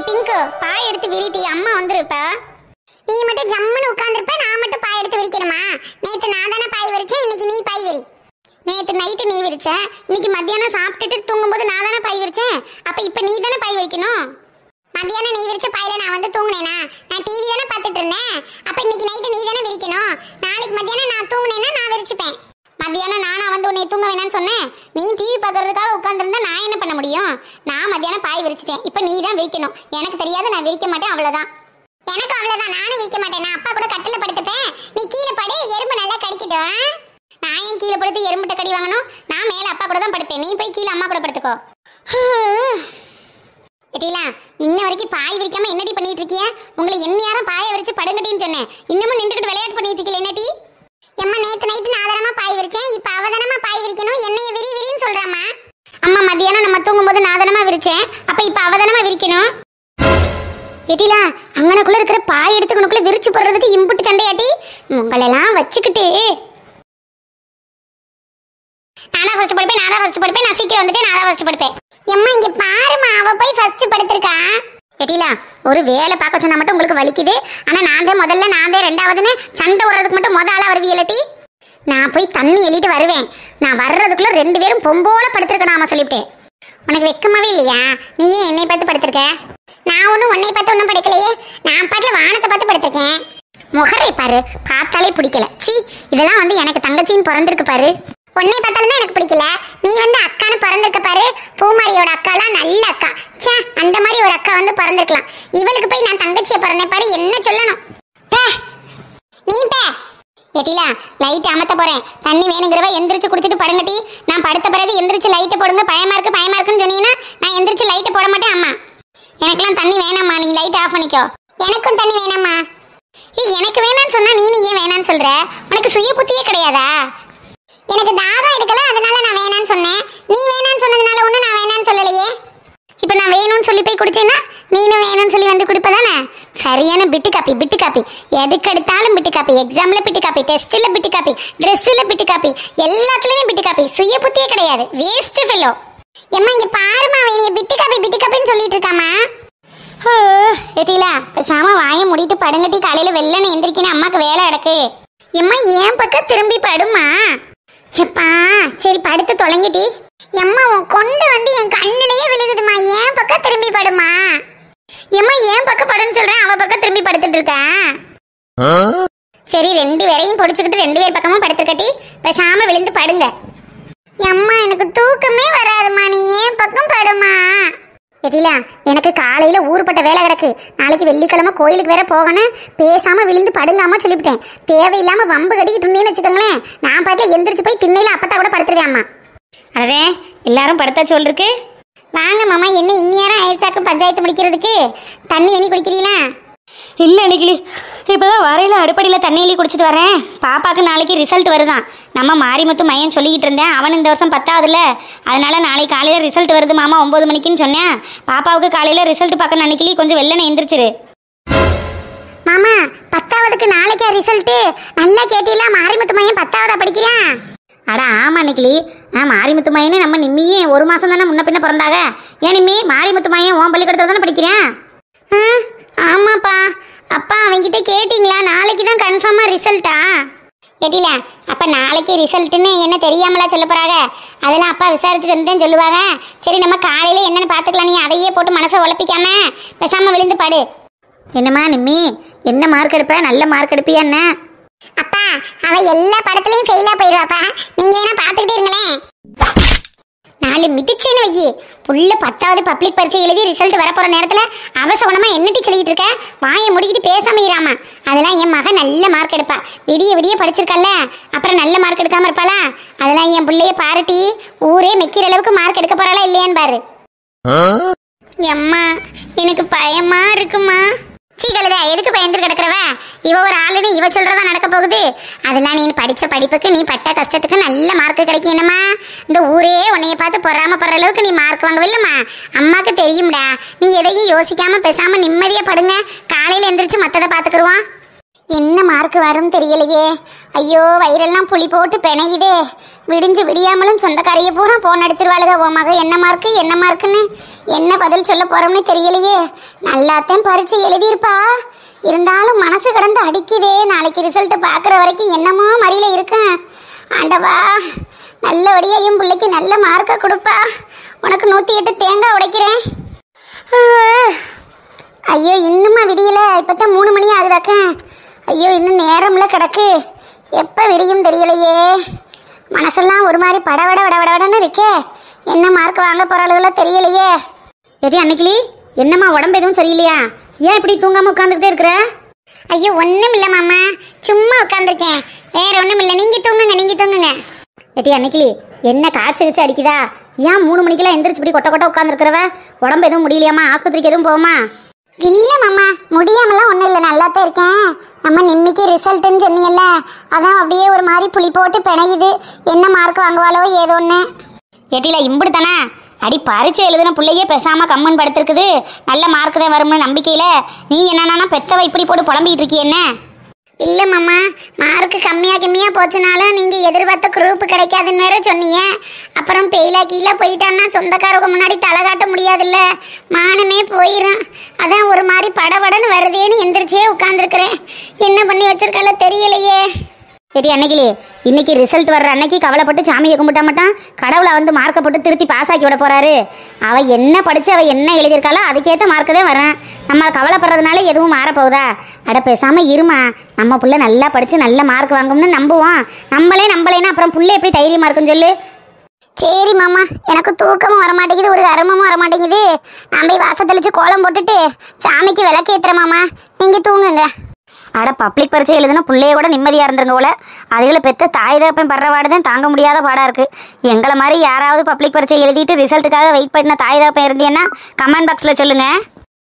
Pink பாய் எடுத்து விரிட்டி அம்மா வந்துருப்பா நீ மட்டும் ஜம்முன்னு உட்கார்ந்திருப்ப நான் மட்டும் பாய் எடுத்து விரிக்கணுமா நேத்து நான் தானே பாய் விரிச்சேன் இன்னைக்கு நீ பாய் விரி நேத்து நைட்டு நீ விரிச்ச இன்னைக்கு மத்தியானம் சாப்பிட்டுட்டு தூங்கும்போது நான் தானே பாய் விரிச்சேன் அப்ப இப்ப நீ தானே பாய் விரிக்கணும் மத்தியானம் நீ விரிச்ச பாயில நான் வந்து தூங்குனேனா நான் டிவி தானே பார்த்துட்டு இருந்தேன் அப்ப இன்னைக்கு நைட்டு நீ தானே விரிக்கணும் நாளைக்கு மத்தியானம் நான் தூங்குனேன்னா நான் விரிச்சுப்பேன் மத்தியானம் நானா வந்து உன்னை தூங்க வேணாம்னு சொன்னேன் நீ டிவி பார்க்கறதுக்காக உட்காந்துருந்தா நான் என்ன பண்ண முடியும் நான் மத்தியானம் பாய் விரிச்சிட்டேன் இப்போ நீ தான் விரிக்கணும் எனக்கு தெரியாது நான் விரிக்க மாட்டேன் அவ்வளவுதான் எனக்கு அவ்வளவுதான் நானும் விரிக்க மாட்டேன் நான் அப்பா கூட கட்டில படுத்துப்பேன் நீ கீழே படு எறும்பு நல்லா கடிக்கட்டும் ஆ? நான் ஏன் கீழே படுத்து எறும்புட்ட கடி வாங்கணும் நான் மேல அப்பா கூட தான் படுப்பேன் நீ போய் கீழே அம்மா கூட படுத்துக்கோ எட்டிலா இன்ன வரைக்கும் பாய் விரிக்காம என்னடி பண்ணிட்டு இருக்கிய உங்களை என்ன யாரும் பாயை விரிச்சு படுங்கட்டின்னு சொன்னேன் இன்னமும் நின்றுக்கிட்டு விளையாட்டு பண்ணிட்டு இருக்கீங்க என்னடி எம்மா நேத்து நைட்டு நான் தானமா பாய் விரிச்சேன் இப்ப அவ தானமா பாய் விரிக்கணும் என்னைய விரி விரின்னு சொல்றாமா அம்மா மத்தியானம் நம்ம தூங்கும்போது நான் தானமா விரிச்சேன் அப்ப இப்ப அவ தானமா விரிக்கணும் எட்டிலா அங்கனக்குள்ள இருக்கிற பாய் எடுத்துக்கணுக்குள்ள விரிச்சு போடுறதுக்கு இம்புட்டு சண்டையாட்டி உங்களெல்லாம் வச்சுக்கிட்டு நானா ஃபர்ஸ்ட் படுப்பேன் நானா ஃபர்ஸ்ட் படுப்பேன் நான் சீக்கிரம் வந்துட்டு நான் தான் ஃபர்ஸ்ட் படுப்பேன் எம்மா இங்க பாருமா அவ போய் ஃபர்ஸ்ட் படுத்திருக்கா எட்டிலா ஒரு வேலை பார்க்க சொன்னா மட்டும் உங்களுக்கு வலிக்குது ஆனா நான் தான் முதல்ல நான் தான் ரெண்டாவதுன்னு சண்டை விடுறதுக்கு மட்டும் முத ஆளா வருவீங்களட்டி நான் போய் தண்ணி எழுதிட்டு வருவேன் நான் வர்றதுக்குள்ள ரெண்டு பேரும் பொம்போல படுத்திருக்கணும் நாம சொல்லிவிட்டேன் உனக்கு வெக்கமாவே இல்லையா நீ ஏன் என்னை பார்த்து படுத்திருக்க நான் ஒன்றும் உன்னை பார்த்து ஒன்றும் படுக்கலையே நான் பாட்டில் வானத்தை பார்த்து படுத்திருக்கேன் முகரை பாரு பார்த்தாலே பிடிக்கல சி இதெல்லாம் வந்து எனக்கு தங்கச்சின்னு பிறந்திருக்கு பாரு உன்னை பார்த்தாலும் தான் எனக்கு பிடிக்கல நீ வந்து அக்கான்னு பிறந்திருக்க பாரு பூமாரியோட அக்காலாம் நல்ல அக்கா ச்சே அந்த மாதிரி ஒரு அக்கா வந்து பிறந்திருக்கலாம் இவளுக்கு போய் நான் தங்கச்சியை பிறந்தேன் பாரு என்ன சொல்லணும் பே நீ பே எட்டிலா லைட் அமத்த போறேன் தண்ணி வேணுங்கிறவ எந்திரிச்சு குடிச்சிட்டு படுங்கட்டி நான் படுத்த பிறகு எந்திரிச்சு லைட்டை போடுங்க பயமா இருக்கு பயமா இருக்குன்னு சொன்னீங்கன்னா நான் எந்திரிச்சு லைட்டை போட மாட்டேன் அம்மா எனக்கெல்லாம் தண்ணி வேணாம்மா நீ லைட் ஆஃப் பண்ணிக்கோ எனக்கும் தண்ணி வேணாம்மா ஏய் எனக்கு வேணாம்னு சொன்னா நீ நீ ஏன் வேணாம்னு சொல்ற உனக்கு சுய புத்தியே கிடையாதா எனக்கு தாகம் எடுக்கல அதனால நான் வேணாம்னு சொன்னேன் நீ வேணாம்னு சொன்னதுனால ஒன்றும் நான் வேணாம்னு சொல்லலையே இப்போ நான் வேணும்னு சொல்லி போய் குடிச்சேன்னா நீனும் வேணும்னு சொல்லி வந்து குடிப்பதானே சரியான பிட்டு காப்பி பிட்டு காப்பி எதுக்கு எடுத்தாலும் பிட்டு காப்பி எக்ஸாம்ல பிட்டு காப்பி டெஸ்ட்ல பிட்டு காப்பி ட்ரெஸ்ல பிட்டு காப்பி எல்லாத்துலயுமே பிட்டு காப்பி சுய புத்தியே கிடையாது வேஸ்ட் ஃபெல்லோ எம்மா இங்க பாருமா அவ நீ பிட்டு காப்பி பிட்டு காப்பின்னு சொல்லிட்டு இருக்காமா எட்டிலா பேசாம வாயை மூடிட்டு படுங்கட்டி காலையில வெள்ளனை எந்திரிக்கணும் அம்மாக்கு வேலை கிடக்கு எம்மா ஏன் பக்கம் திரும்பி படுமா எப்பா சரி படுத்து தொலைங்கிட்டி எம்மா உன் கொண்டு வந்து என் கண்ணிலேயே விழுகுதுமா ஏன் பக்கம் திரும்பி படுமா எம்மா ஏன் பக்கம் படுன்னு சொல்றேன் அவ பக்கம் திரும்பி படுத்துட்டு இருக்கா சரி ரெண்டு பேரையும் பொடிச்சுக்கிட்டு ரெண்டு பேர் பக்கமும் படுத்துக்கட்டி பேசாம விழுந்து படுங்க எம்மா எனக்கு தூக்கமே வராதுமா நீ ஏன் பக்கம் படுமா எட்டிலா எனக்கு காலையில ஊருப்பட்ட வேலை கிடக்கு நாளைக்கு வெள்ளிக்கிழமை கோயிலுக்கு வேற போகணும் பேசாம விழுந்து படுங்காம சொல்லிவிட்டேன் தேவையில்லாம வம்பு கட்டிக்கிட்டு இருந்தேன்னு வச்சுக்கோங்களேன் நான் பாட்டில் எந்திரிச்சு போய் திண்ணையில அப்பத்தா கூட படுத்துருவேன் அம்மா அதே எல்லாரும் படுத்தா சொல்லிருக்கு வாங்க மாமா என்ன இன்னியாரம் ஆயிடுச்சாக்கு பஞ்சாயத்து முடிக்கிறதுக்கு தண்ணி வேணி குடிக்கிறீங்களா இல்லை அன்னைக்கிளி இப்போதான் வரையில அடுப்படியில் தண்ணி எழுதி குடிச்சிட்டு வரேன் பாப்பாக்கு நாளைக்கு ரிசல்ட் வருதான் நம்ம மாரிமுத்து மையன் சொல்லிக்கிட்டு இருந்தேன் அவன் இந்த வருஷம் பத்தாவதுல அதனால நாளைக்கு காலையில் ரிசல்ட் வருது மாமா ஒம்பது மணிக்குன்னு சொன்னேன் பாப்பாவுக்கு காலையில் ரிசல்ட் பார்க்க அன்னைக்கிளி கொஞ்சம் வெள்ளனை எந்திரிச்சிரு மாமா பத்தாவதுக்கு நாளைக்கா ரிசல்ட்டு நல்லா கேட்டீங்களா மாரிமுத்து மையம் பத்தாவதா படிக்கிறான் அட ஆமா அன்னைக்கிளி ஆ மாரிமுத்து மையனே நம்ம நிம்மியே ஒரு மாதம் தானே முன்ன பின்ன பிறந்தாக ஏன் நிம்மி மாரிமுத்து மையன் உன் பள்ளிக்கூடத்தில் தானே படிக்கிறேன் ஆ, ஆமாப்பா அப்பா அவன்கிட்ட கேட்டிங்களா நாளைக்கு தான் கன்ஃபார்மாக ரிசல்ட்டா எடில அப்ப நாளைக்கு ரிசல்ட்னு என்ன தெரியாமலா சொல்ல போறாங்க அதெல்லாம் அப்பா விசாரிச்சுட்டு வந்து தான் சொல்லுவாங்க சரி நம்ம காலையில என்னன்னு பாத்துக்கலாம் நீ அதையே போட்டு மனசை உழப்பிக்காம பேசாம விழுந்து பாடு என்னம்மா நிம்மி என்ன மார்க் எடுப்ப நல்ல மார்க் எடுப்பியா என்ன அப்பா அவ எல்லா படத்துலயும் ஃபெயிலா போயிடுவாப்பா நீங்க வேணா பாத்துக்கிட்டே இருங்களேன் நாலு மிதிச்சேன்னு வையி புள்ள பத்தாவது பப்ளிக் பரீட்சை எழுதி ரிசல்ட் வரப்போற நேரத்துல அவசவனமா என்னட்டி சொல்லிட்டு இருக்க வாயை முடிக்கிட்டு பேசாம இராமா அதெல்லாம் என் மகன் நல்ல மார்க் எடுப்பா விடிய விடிய படிச்சிருக்கல்ல அப்புறம் நல்ல மார்க் எடுக்காம இருப்பாளா அதெல்லாம் என் பிள்ளைய பாருட்டி ஊரே மெக்கிற அளவுக்கு மார்க் எடுக்க போறாளா இல்லையான்னு பாரு எம்மா எனக்கு பயமா இருக்குமா சீ கழுத எதுக்கு பயந்து கிடக்குறவ இவ ஒரு ஆளுன்னு இவ சொல்றதா நடக்க போகுது அதெல்லாம் நீ படிச்ச படிப்புக்கு நீ பட்ட கஷ்டத்துக்கு நல்ல மார்க் கிடைக்கும் என்னம்மா இந்த ஊரே உன்னைய பார்த்து பொறாமப்படுற அளவுக்கு நீ மார்க் வாங்கவில்லம்மா அம்மாக்கு தெரியும்டா நீ எதையும் யோசிக்காம பேசாம நிம்மதியா படுங்க காலையில எந்திரிச்சு மத்ததை பாத்துக்கிருவான் என்ன மார்க் வரும் தெரியலையே ஐயோ வயிறெல்லாம் புளி போட்டு பிணையுதே விடிஞ்சு விடியாமலும் சொந்தக்காரைய பூரா போன் அடிச்சிருவாளுக உன் மக என்ன மார்க்கு என்ன மார்க்குன்னு என்ன பதில் சொல்ல போறோம்னு தெரியலையே நல்லாத்தான் பரிச்சு எழுதியிருப்பா இருந்தாலும் மனசு கிடந்து அடிக்குதே நாளைக்கு ரிசல்ட் பார்க்குற வரைக்கும் என்னமோ மறியில இருக்கேன் ஆண்டவா நல்லபடியா என் பிள்ளைக்கு நல்ல மார்க்கை கொடுப்பா உனக்கு நூற்றி எட்டு தேங்காய் உடைக்கிறேன் ஐயோ இன்னுமா விடியல இப்பதான் மூணு மணி ஆகுதாக்க ஐயோ இன்னும் நேரம்ல கிடக்கு எப்போ விடியும் தெரியலையே மனசெல்லாம் ஒரு மாதிரி படவட வடவடன்னு இருக்கே என்ன மார்க் வாங்க போறாளுகளோ தெரியலையே எடி அன்னைக்கிளி என்னம்மா உடம்பு எதுவும் சரியில்லையா ஏன் இப்படி தூங்காம உட்காந்துக்கிட்டே இருக்கிற ஐயோ ஒன்றும் இல்லை மாமா சும்மா உட்காந்துருக்கேன் வேற ஒன்றும் இல்லை நீங்கள் தூங்குங்க நீங்கள் தூங்குங்க எட்டி அன்னைக்கிளி என்ன காய்ச்சி வச்சு அடிக்குதா ஏன் மூணு மணிக்கெல்லாம் எந்திரிச்சு இப்படி கொட்ட கொட்ட உட்காந்துருக்கிறவ உடம்பு எதுவும் முடியலையாம்மா ஆஸ்பத்திரிக்கு எதுவும் போமா இல்லை மாமா முடியாமலாம் ஒன்றும் இல்லை நல்லா தான் இருக்கேன் நம்ம நிம்மிக்கு ரிசல்ட்டுன்னு சொன்னீங்கல்ல அதான் அப்படியே ஒரு மாதிரி புளி போட்டு பிணையுது என்ன மார்க் வாங்குவாளோ ஏதோன்னு எட்டில இம்புடு தானே அடி பரிச்சை எழுதுன பிள்ளையே பேசாம கம்மன் படுத்திருக்குது நல்ல மார்க் தான் வரும்னு நம்பிக்கையில நீ என்னன்னா பெத்தவ இப்படி போட்டு புலம்பிட்டு இருக்கிய என்ன இல்லை மாமா மார்க் கம்மியாக கம்மியாக போச்சுனாலும் நீங்கள் எதிர்பார்த்த குரூப் கிடைக்காதுன்னு வேற சொன்னீங்க அப்புறம் பெயிலா கீழே போயிட்டான்னா சொந்தக்காரங்க முன்னாடி தலை காட்ட முடியாதுல்ல மானமே போயிடும் அதான் ஒரு மாதிரி படபடன்னு வருதேன்னு எந்திரிச்சே உட்காந்துருக்குறேன் என்ன பண்ணி வச்சிருக்கால தெரியலையே சரி அன்னைக்கிளி இன்னைக்கு ரிசல்ட் வர்ற அன்னைக்கு கவலைப்பட்டு சாமியை கும்பிட்டா மட்டும் கடவுளை வந்து மார்க்கை போட்டு திருத்தி பாஸ் ஆக்கி விட போறாரு அவ என்ன படிச்சு அவ என்ன எழுதியிருக்காளோ அதுக்கேற்ற மார்க்கு தான் வரும் நம்ம கவலைப்படுறதுனால எதுவும் மாறப்போகுதா அட பேசாம இருமா நம்ம புள்ள நல்லா படிச்சு நல்ல மார்க் வாங்கும்னு நம்புவோம் நம்மளே நம்பலைன்னா அப்புறம் புள்ள எப்படி தைரியமா இருக்குன்னு சொல்லு சரி மாமா எனக்கு தூக்கமும் வர மாட்டேங்குது ஒரு கருமமும் வர மாட்டேங்குது நான் போய் வாச தெளிச்சு கோலம் போட்டுட்டு சாமிக்கு விளக்கேத்துறேன் மாமா நீங்கள் தூங்குங்க அட பப்ளிக் பரீட்சை எழுதுனா பிள்ளைய கூட நிம்மதியாக இருந்துருங்க போல அதுகளை பெற்ற தாய் தகப்பன் படுற பாடு தான் தாங்க முடியாத பாடாக இருக்குது எங்களை மாதிரி யாராவது பப்ளிக் பரீட்சை எழுதிட்டு ரிசல்ட்டுக்காக வெயிட் பண்ண தாய் தகப்பன் இருந்தீங்கன்னா கமெண்ட் பாக்ஸில் சொல்லுங்கள்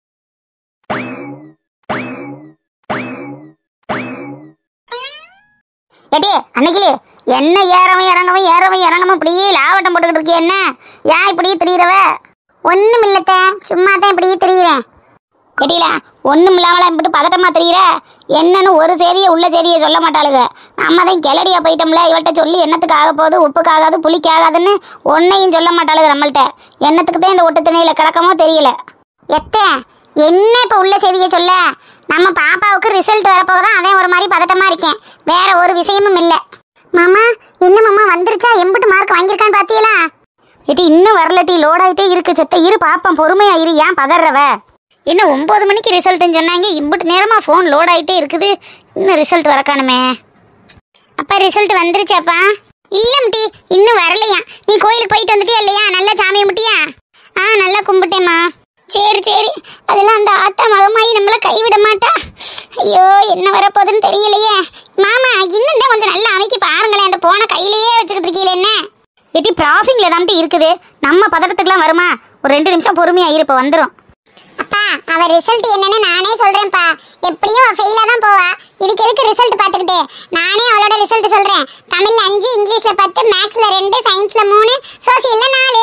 ஏட்டி அன்னைக்கு என்ன ஏறவும் இறங்கவும் ஏறவும் இறங்கவும் இப்படியே லாவட்டம் போட்டுக்கிட்டு இருக்கிய என்ன ஏன் இப்படியே திரியிறவ ஒன்றும் இல்லத்த சும்மா தான் இப்படியே திரியிறேன் கேட்டீல ஒன்றும் இல்லாமலாம் இப்படி பதட்டமா தெரியுற என்னன்னு ஒரு செய்தியை உள்ள செய்தியை சொல்ல மாட்டாளுங்க நம்ம தான் கிளடியா போயிட்டோம்ல இவள்கிட்ட சொல்லி என்னத்துக்கு ஆக போகுது உப்புக்கு ஆகாது புளிக்கு ஆகாதுன்னு ஒன்னையும் சொல்ல மாட்டாளுங்க நம்மள்ட்ட என்னத்துக்கு தான் இந்த ஒட்டு திணையில கிடக்கமோ தெரியல எத்த என்ன இப்போ உள்ள செய்தியை சொல்ல நம்ம பாப்பாவுக்கு ரிசல்ட் வரப்போதான் அதே ஒரு மாதிரி பதட்டமா இருக்கேன் வேற ஒரு விஷயமும் இல்லை மாமா என்ன மாமா வந்துருச்சா எம்பிட்டு மார்க் வாங்கியிருக்கான்னு பாத்தீங்களா ஏட்டி இன்னும் வரலட்டி லோட் ஆகிட்டே இருக்கு செத்த இரு பாப்போம் பொறுமையா இரு ஏன் பதறவ என்ன ஒன்பது மணிக்கு ரிசல்ட்னு சொன்னாங்க இம்பிட்டு நேரமா ஃபோன் லோட் ஆயிட்டே இருக்குது இன்னும் ரிசல்ட் வரக்கானுமே அப்பா ரிசல்ட் வந்துருச்சாப்பா இல்லம்டி இன்னும் வரலையா நீ கோயிலுக்கு போயிட்டு வந்துட்டியா இல்லையா நல்லா சாமி கும்பிட்டியா ஆ நல்லா கும்பிட்டேம்மா சரி சரி அதெல்லாம் அந்த ஆத்தா மகமாயி நம்மள கைவிட மாட்டா ஐயோ என்ன வரப்போகுதுன்னு தெரியலையே மாமா இன்னும் தான் கொஞ்சம் நல்லா அமைக்கி பாருங்களேன் அந்த போன கையிலேயே வச்சுக்கிட்டு இருக்கீங்களே என்ன ஏட்டி ப்ராசிங்ல தான்ட்டு இருக்குது நம்ம பதட்டத்துக்குலாம் வருமா ஒரு ரெண்டு நிமிஷம் பொறுமையா இரு இப்போ வந்துடும் அப்பா அவ ரிசல்ட் என்னன்னு நானே சொல்றேன்ப்பா எப்படியும் அவ ஃபெயிலா தான் போவா இதுக்கு எதுக்கு ரிசல்ட் பார்த்துக்கிட்டு நானே அவளோட ரிசல்ட் சொல்றேன் தமிழ்ல அஞ்சு இங்கிலீஷ்ல பத்து மேக்ஸ்ல ரெண்டு சயின்ஸ்ல மூணு சோசியல்ல நாலு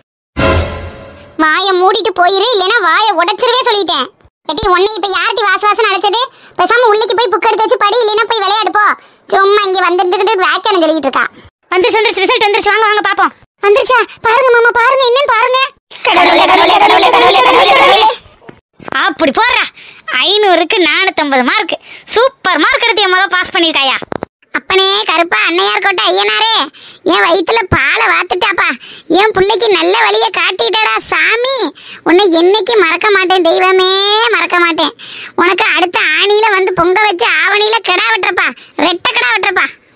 வாயை மூடிட்டு போயிரு இல்லைன்னா வாயை உடைச்சிருவே சொல்லிட்டேன் எட்டி உன்னை இப்ப யார்ட்டி வாச வாசம் அழைச்சது பேசாம உள்ளிக்கு போய் புக் எடுத்து வச்சு படி இல்லைன்னா போய் விளையாடு போ சும்மா இங்க வந்துட்டு வியாக்கியானம் சொல்லிட்டு இருக்கா வந்துருச்சு வந்துருச்சு ரிசல்ட் வந்துருச்சு வாங்க வாங்க பாப்போம் வந்துருச்சா பாருங்க மாமா பாருங்க என்னன்னு பாருங்க கடவுளே கடவுளே கடவுளே கடவுளே கடவுளே கடவுளே அப்படி போடுறா ஐநூறுக்கு நானூத்தம்பது மார்க் சூப்பர் மார்க் எடுத்து என் முதல் பாஸ் பண்ணியிருக்காயா அப்பனே கருப்பா அன்னையார் கோட்டை ஐயனாரே என் வயித்துல பாலை வாத்துட்டாப்பா என் பிள்ளைக்கு நல்ல வழியை காட்டிட்டடா சாமி உன்னை என்னைக்கு மறக்க மாட்டேன் தெய்வமே மறக்க மாட்டேன் உனக்கு அடுத்த ஆணியில வந்து பொங்க வச்சு ஆவணியில கிடா வெட்டுறப்பா ரெட்டை கிடா வெட்டுறப்பா